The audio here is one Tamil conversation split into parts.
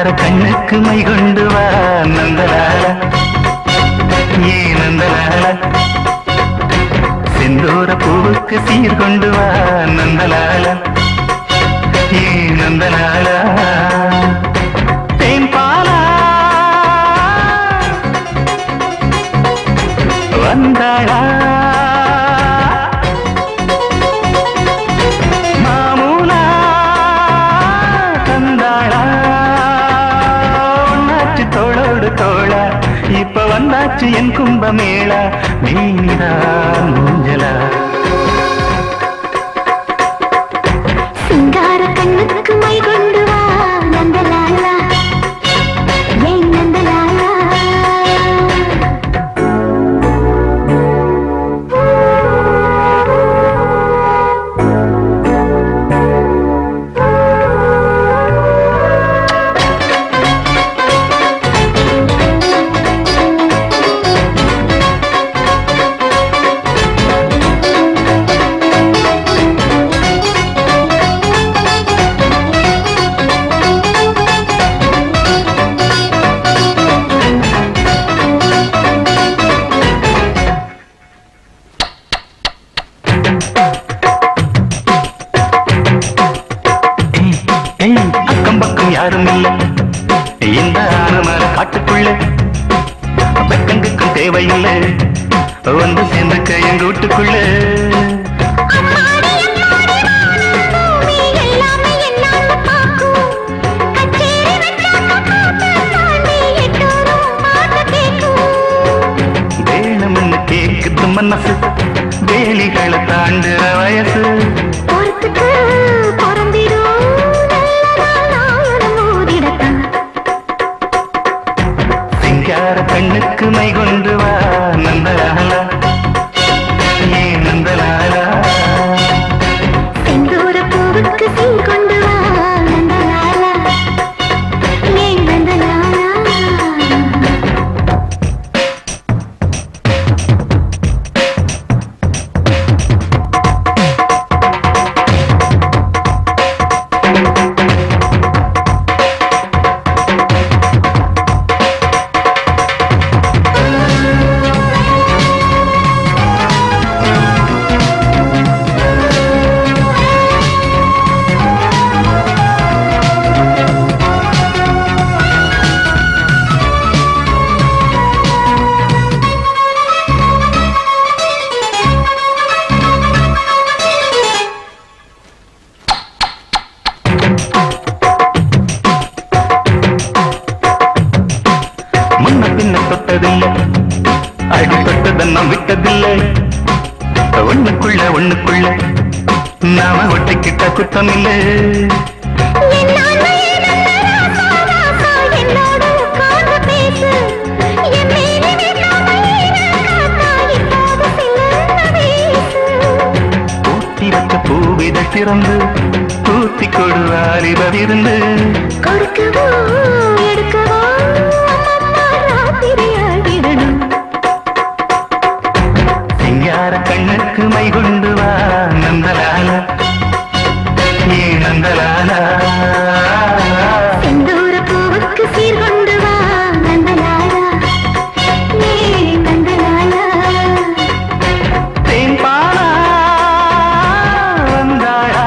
சிங்கார கண்ணுக்கு மை கொண்டு வா நந்தலால ஏ நந்தலால செந்தூர பூவுக்கு சீர் கொண்டு வா நந்தலால ஏ நந்தலால தேன் பாலா வந்தாளா மாமூலா தந்தாளா ஒன்னாச்சு தோளோடு தோளா இப்ப வந்தாச்சு என் கும்பமேளா நீதான் மூஞ்சலா சிங்கார கண்ணுக்கு மை கொண்டு வா நந்தலாலா ஏன் நந்தலாலா ஏய், ஏய், அக்கம் பக்கம் யாரும் இல்ல இந்த ஆனமர காட்டுக்குள்ள வெக்கங்குக்கும் தேவையில்லை வந்து சேர்ந்துக்க எங்க வீட்டுக்குள்ள பூமி எல்லாமே என்னால பாக்கும் கச்சேரி வச்சாக்க பாட்டு தாண்டி எட்டோரும் பாட்டு கேக்கும் வேணும்னு கேக்குது மனசு வேலிகளை தாண்டுற வயசு பொறுத்துக்கு பொறந்திடும் நல்ல நாள் மூடிடத்தான் சிங்கார கண்ணுக்கு மை கொண்டு வா நந்தலாலா ஏ நந்தலாலா செந்தூர பூவுக்கு சீர் கொண்டு வா நந்தலாலா ஏன் நந்தலாலா முன்ன பின்ன தொட்டதில்லை அடி தொட்டதெல்லாம் விட்டதில்லை ஒண்ணுக்குள்ள ஒண்ணுக்குள்ள நாம ஒட்டிக்கிட்ட குத்தம் இல்லை என்னாலே நல்ல ராசா ராசா என்னோடு உட்கார்ந்து பேசு என் மேலே வைக்காம ஈரக்காத்தா இப்போது சிலர்ந்த வீசு பூத்தி வச்ச பூவித திறந்து பூத்தி கொடுவாரிபவிருந்து கொடுக்கவோ எடுக்கவோ அம்மம்மா ராத்திரியாகிடணும் சிங்கார கண்ணுக்கு மை கொண்டு வா நந்தலால ஏ நந்தலாலா செந்தூர பூவுக்கு சீர் கொண்டு வா நந்தலாலா ஏ நந்தலாலா தேன் பாலா வந்தாளா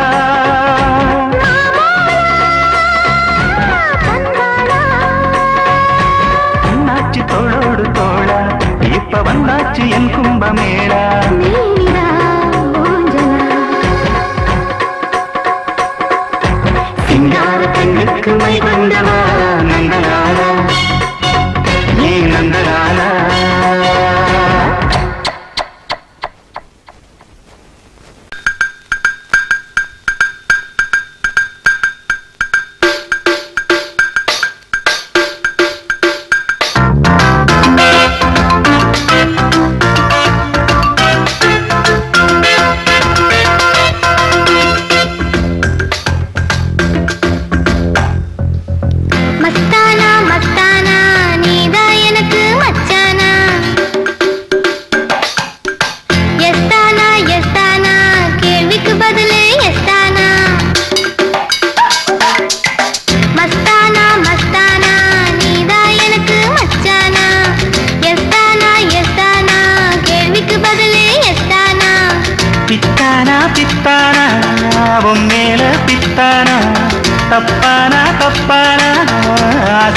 தந்தாளா அண்ணாச்சி தோளோடு தோளா இப்ப வந்தாச்சு என் கும்பமேளா நீரா ஊஞ்சலா சிங்கார கண்ணுக்கு மை கொண்டவா நந்தலாலா ஏ நந்தலாலா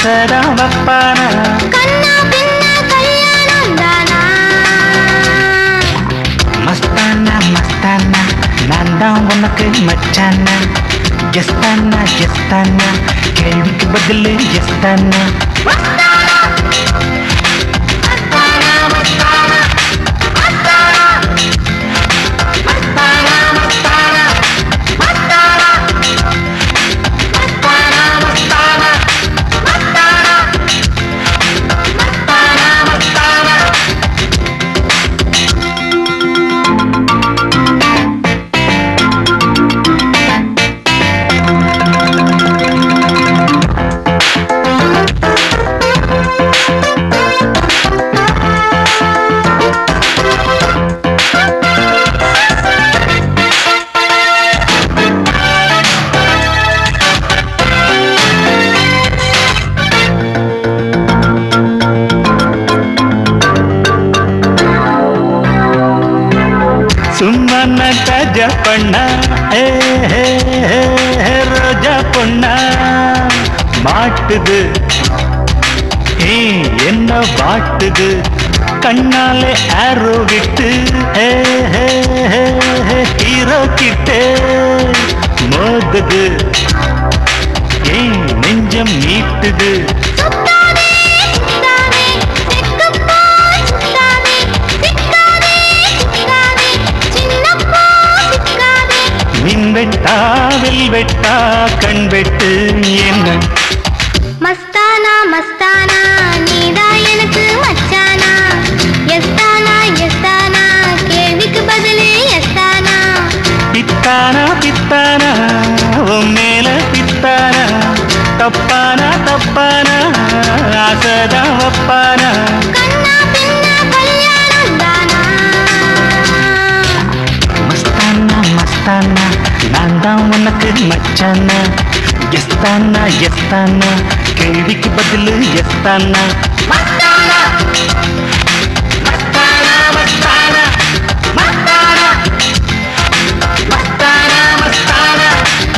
ஆசைதான் வப்பானா கண்ணா பின்ன கல்யாணம் தானா மஸ்தானா மஸ்தானா நான் தான் உனக்கு மச்சானா எஸ்தானா எஸ்தானா கேள்விக்கு பதில் எஸ்தானா சும்மா நட்டாஜா பண்ணா ஏ, ஏ, ஏ, ஏ, ரோஜா பொண்ணா மாட்டுது ஏ என்ன வாட்டுது கண்ணாலே ஆரோ விட்டு ஏ, ஏ, ஏ, ஏ, ஹீரோ கிட்டே மோதுது ஏ நெஞ்சம் நீட்டுது சுத்தாதே சுத்தாதே தெக்கப்பா சுத்தாதே சிக்காதே சிக்காதே சின்னப்பா சிக்காதே மின் வெட்டா வில் வெட்டா கண் வெட்டு என்ன மஸ்தானா மஸ்தானா நீதா எனக்கு மச்சானா எஸ்தானா எஸ்தானா கேள்விக்கு பதிலு எஸ்தானா பித்தானா பித்தானா உன் மேல பித்தானா தப்பானா தப்பானா ஆசைதான் வப்பானா கண்ணா பின்ன கல்யாணம் தானா மஸ்தானா மஸ்தானா நான் தான் உனக்கு மச்சானா எஸ்தானா எஸ்தானா கேள்விக்கு பதில் எஸ்தானா மஸ்தானா மஸ்தானா மஸ்தானா மஸ்தானா மஸ்தானா மஸ்தானா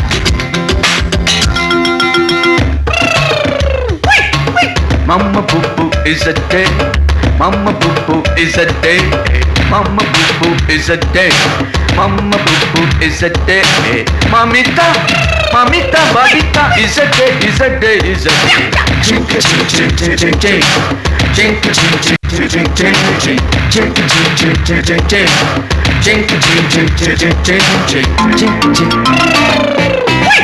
Mama boo boo is a day. Mama boo boo is a day. Mama boo boo is a day. Mama boo boo is a day. Mamita, mamita, babita is a day, is a day, is a day. Ching ching ching ching ching ching. Ching ching ching ching ching ching ching. Ching ching ching ching ching ching. Ching ching ching ching ching ching ching ching ching.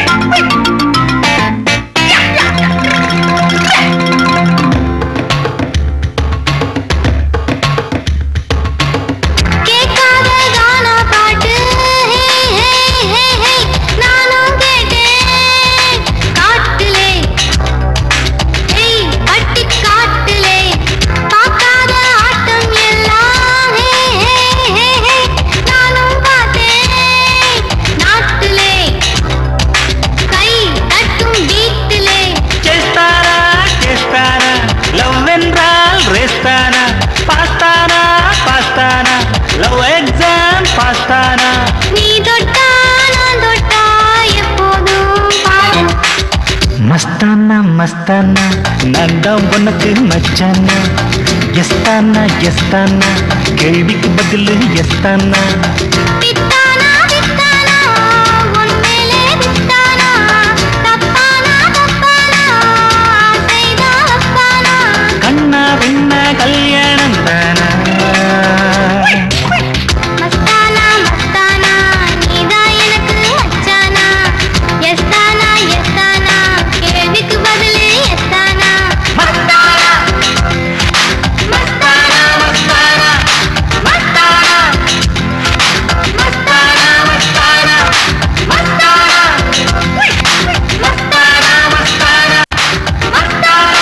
கேட்காத கானா பாட்டு ஹே ஹே ஹே ஹே நானும் கேட்டேன் காட்டுலே ஏய் பட்டி காட்டுலே பார்க்காத ஆட்டம் எல்லாம் ஹே ஹே ஹே ஹே நானும் பார்த்தேன் நாட்டுலே கை தட்டும் வீட்டிலே చేస్తారా చేస్తారా లవ్ என்றால் రేస్తానా పాస్తానా పాస్తానా లవ్ ఎగ్జామ్ పాస్తానా நீ தொட்டா நான் தொட்டா எப்போதும் பாடும் மஸ்தானா மஸ்தானா நான் தான் உனக்கு மச்சானா எஸ்தானா எஸ்தானா கேள்விக்கு பதில் எஸ்தானா பித்தானா பித்தானா உன் மேலே பித்தானா தப்பானா தப்பானா ஆசைதா அப்பானா கண்ணா வெண்ண கல்யாணம் தானா மஸ்தானா மஸ்தானா நீதா எனக்கு மச்சானா எஸ்தானா எஸ்தானா கேள்விக்கு பதிலு எஸ்தானா மஸ்தானா மஸ்தானா மஸ்தானா மஸ்தானா மஸ்தானா மஸ்தானா மஸ்தானா மஸ்தானா மஸ்தானா மஸ்தானா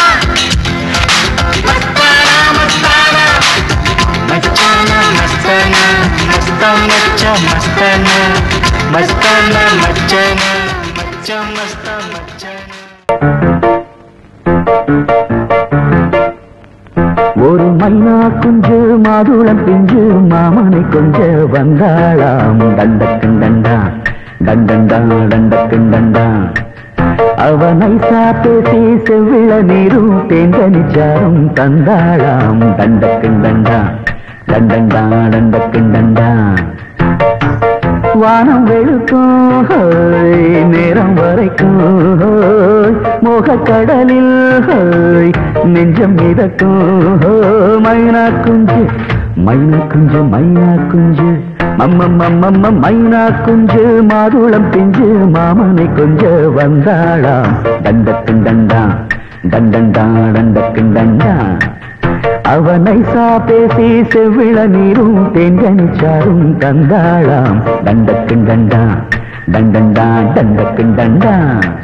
மஸ்தானா மஸ்தானா மச்சானா மஸ்தானா மஸ்தா மச்சா மஸ்தானா மஸ்தானா மச்சானா மச்சா மஸ்தா மச்சானா ஒரு மைனா குஞ்சு மாதுளம் பிஞ்சு மாமனை கொஞ்ச வந்தாளாம் தண்டக்குண்டண்டா டண்டண்டா டண்டக்குண்டண்டா அவனை பேசி செவ்விள நீரும் தேங்கனிச்சாரும் தந்தாளாம் தண்டக்குண்டண்டா தண்டண்டா தண்டக்குண்டண்டா வானம் வெளுக்கும் ஹோய், நேரம் வரைக்கும் ஹோய், மோகக்கடலில் ஹோய், நெஞ்சம் மிதக்கும் ஹோய், மைனா குஞ்சு மைனா குஞ்சு மைனா குஞ்சு மம்மம்மம்மம்ம மைனா குஞ்சு மாதுளம் பிஞ்சு மாமனை கொஞ்ச வந்தாளாம் தண்டக்குண்டண்டா தண்டண்டா தண்டக்குண்டண்டா அவனை பேசி செவ்விள நீரும் தேங்கனிச்சாரும் தந்தாளாம் தண்டக்குண்டண்டா தண்டண்டா தண்டக்குண்டண்டா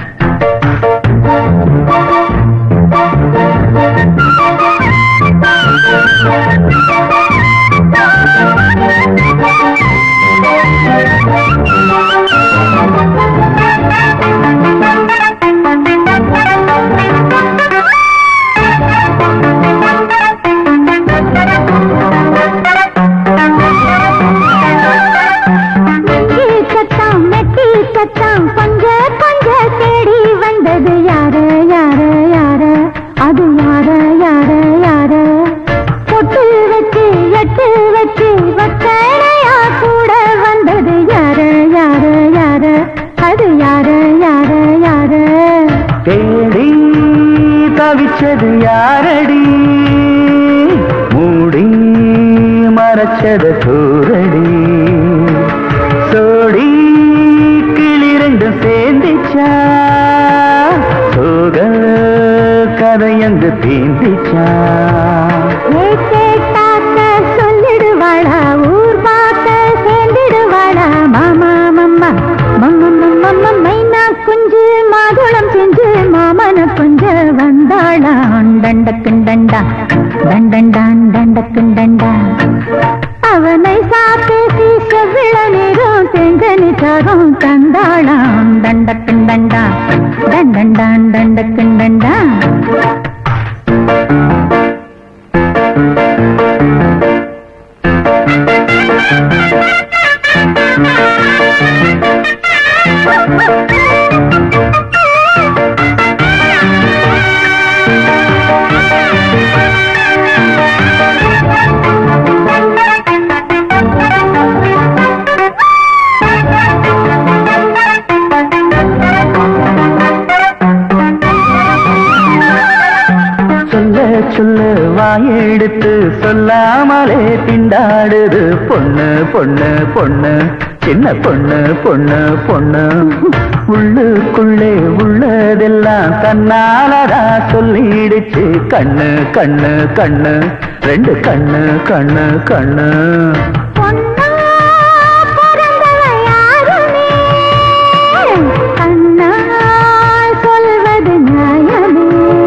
நெஞ்சி சத்தம் நெட்டி சத்தம் கொஞ்ச கொஞ்ச தேடி வந்தது யாரு யாரு யாரு அது யாரு யாரு யாரு பொட்டு வச்சு எட்டு வச்சு வக்கடையா கூட வந்தது யாரு யாரு யாரு அது யாரு யாரு யாரு தேடி தவிச்சது யாரடி மூடி மறைச்சது சூரடி சோடி கிளிரண்டு சேர்ந்துச்சா சோக கதையங்கு தீந்திச்சா ஏ கேட்டாக்க சொல்லிடுவாளா ஊர் பார்க்க சேர்ந்திடுவாளா மாமா மம்மா மம்ம மம்ம மைனா குஞ்சு மாதுளம் செஞ்சு மாமன கொஞ்ச வந்தாளா தண்டக்குண்டண்டா தண்டண்டான் தண்டக்குண்டண்டா அவனை சாப்பேசி செவ்விள நீரும் செங்கனி சாரும் தந்தாளாம் தண்டக்குண்டண்டா தண்டண்டான் தண்டக்குண்டண்டா சொல்ல சொல்ல வாயெடுத்து சொல்லாமலே திண்டாடுது பொண்ணு பொண்ணு பொண்ணு சின்ன பொண்ணு பொண்ணு பொண்ணு உள்ளுக்குள்ளே உள்ளதெல்லாம் தன்னாலதா சொல்லிடுச்சு கண்ணு கண்ணு கண்ணு ரெண்டு கண்ணு கண்ணு கண்ணு பொன்னா பிறந்தவ யாருமே கண்ணால் சொல்வது நியாயமே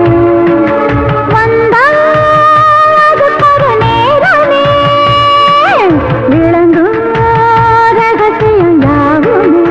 வந்தால் அதுக்கொரு நேரமே விளங்கும் ரகசியம் யாவுமே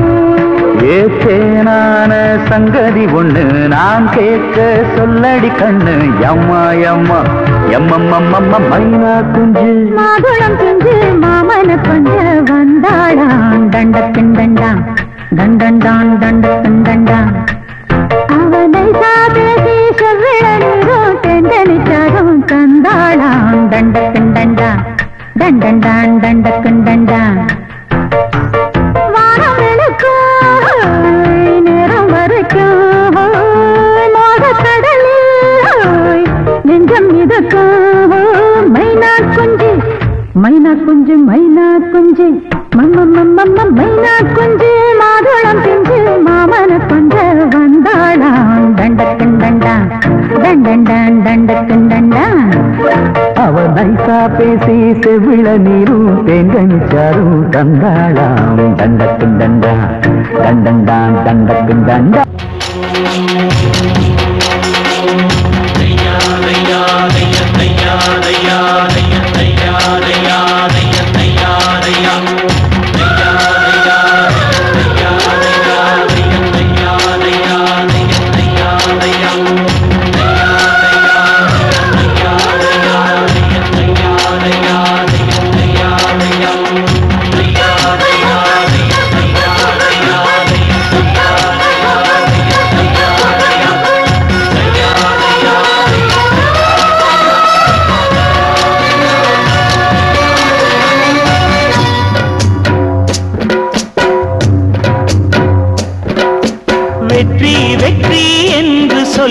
ஏத்தேனான சங்கதி ஒண்ணு நான் கேட்க சொல்லடி கண்ணு எம்மா எம்மா எம்மம்மம்மம்ம மைனா குஞ்சு மாதுளம் செஞ்சு மாமன கொஞ்ச வந்தாளாம் தண்டத்தின் தண்டாம் தண்டண்டான் தண்டத்தின் தண்டாம் அவனை சாதேசி செவ்விழ நீரும் தெண்டனிச்சாரும் தந்தாளாம் தண்டத்தின் தண்டாம் தண்டண்டான் தண்டத்தின் தண்டாம் வானம் வெளுக்கும் நேரம் வரைக்கும் மோகக்கடலில் நெஞ்சம் மிதக்கும் மைனா குஞ்சு மைனா குஞ்சு மைனா குஞ்சு மம்மம்மம்மம்ம மைனா குஞ்சு மாதுளம் பிஞ்சு மாமன கொஞ்ச வந்தாளாம் தண்டக்கன் தண்டா தண்டண்டான் தண்டக்கன் தண்டா அவ நைசா பேசி செவிள நீரும் தேங்கனிச்சாரும் தந்தாளாம் தண்டக்கும் தண்டா தண்டண்டான் தண்டக்கும் தண்டா Yeah.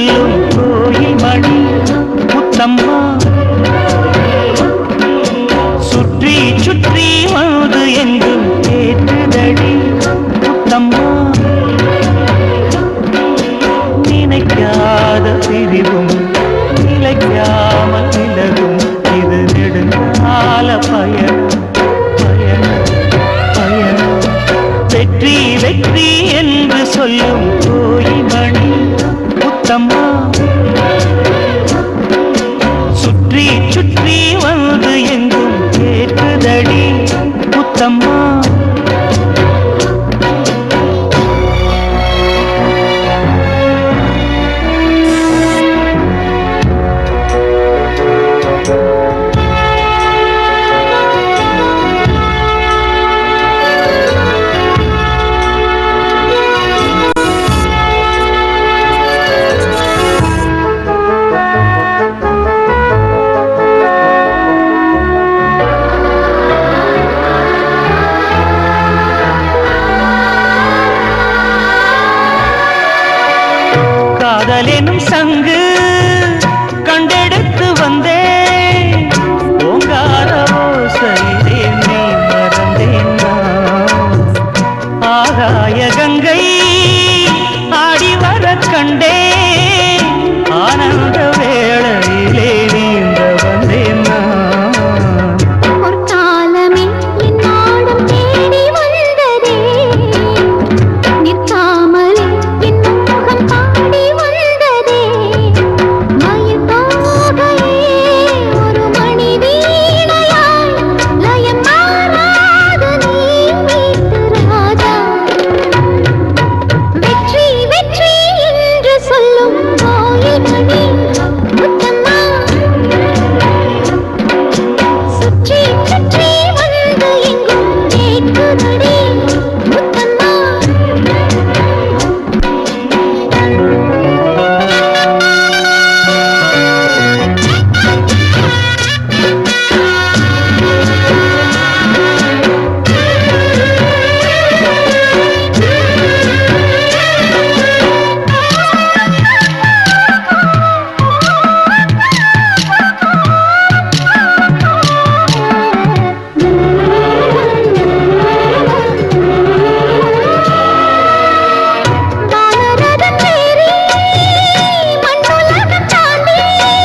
சொல்லும் கோயில் மணி முத்தம்மா சுற்றி சுற்றி வந்து எங்கும் கேட்டுதடி முத்தம்மா நினைக்காத பிரிவும் நிலைக்காமல் விலகும் இது நெடுங்கால பயணம் பயணம் பயணம் வெற்றி வெற்றி என்று சொல்லும் கோயில் மணி முத்தம்மா சுற்றி சுற்றி வந்து எங்கும் கேட்குதடி முத்தம்மா காதலெனும் சங்கு கண்டெடுத்து வந்தேன் ஓங்கார ஓசையிலே நீ மறந்தேன் நான். ஆகாய கங்கை ஆடி வர கண்டேன் ஆனந்த வேளையிலே நீந்த வந்தேன் நான் பொற்காலமே என்னோடும் தேடி வந்ததே நிற்காமலே என் முகம் பாடி வந்ததே மயில் தோகையே ஒரு மணி வீணையாய் லயம் மாறாத நீ மீட்டு ராஜா வெற்றி வெற்றி என்று சொல்லும் கோயில் மணி முத்தம்மா சுற்றி சுற்றி வந்து எங்கும் கேட்குதடி முத்தம்மா வானரதம் ஏறி மண்ணுலகம் தாண்டி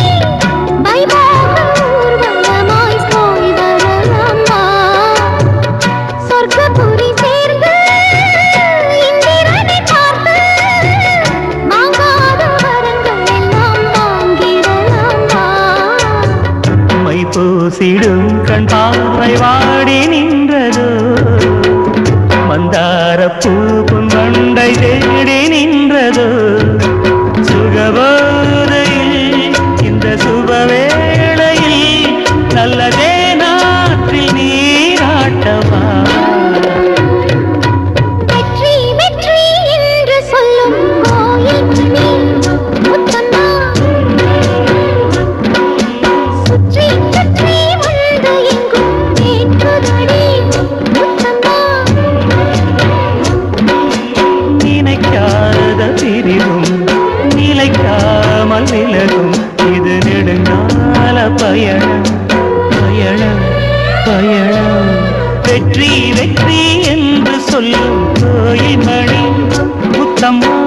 வைபோக ஊர்வலமாய் போய் வரலாமா சொர்க்கபுரி சேர்ந்து இந்திரனை பார்த்து வாங்காத வரங்கள் எல்லாம் வாங்கிடலாமா மை பூசிடும் கண் பார்வை வாடி நின்றதோ மந்தார பூ புன்வண்டை தேடி நின்றதோ சுகபோதையில் இந்த சுபவேளையில் நல்லதே நாற்றில் நீராட்டவா வெற்றி வெற்றி என்று சொல்லும் கோயில் மணி முத்தம்மா சுற்றி சுற்றி வந்து எங்கும் கேட்குதடி முத்தம்மா நினைக்காத பிரிவும் நிலைக்காமல் விலகும் இது நெடுங்கால பயணம் பயணம் பயணம் வெற்றி வெற்றி என்று சொல்லும் கோயில் மணி முத்தம்மா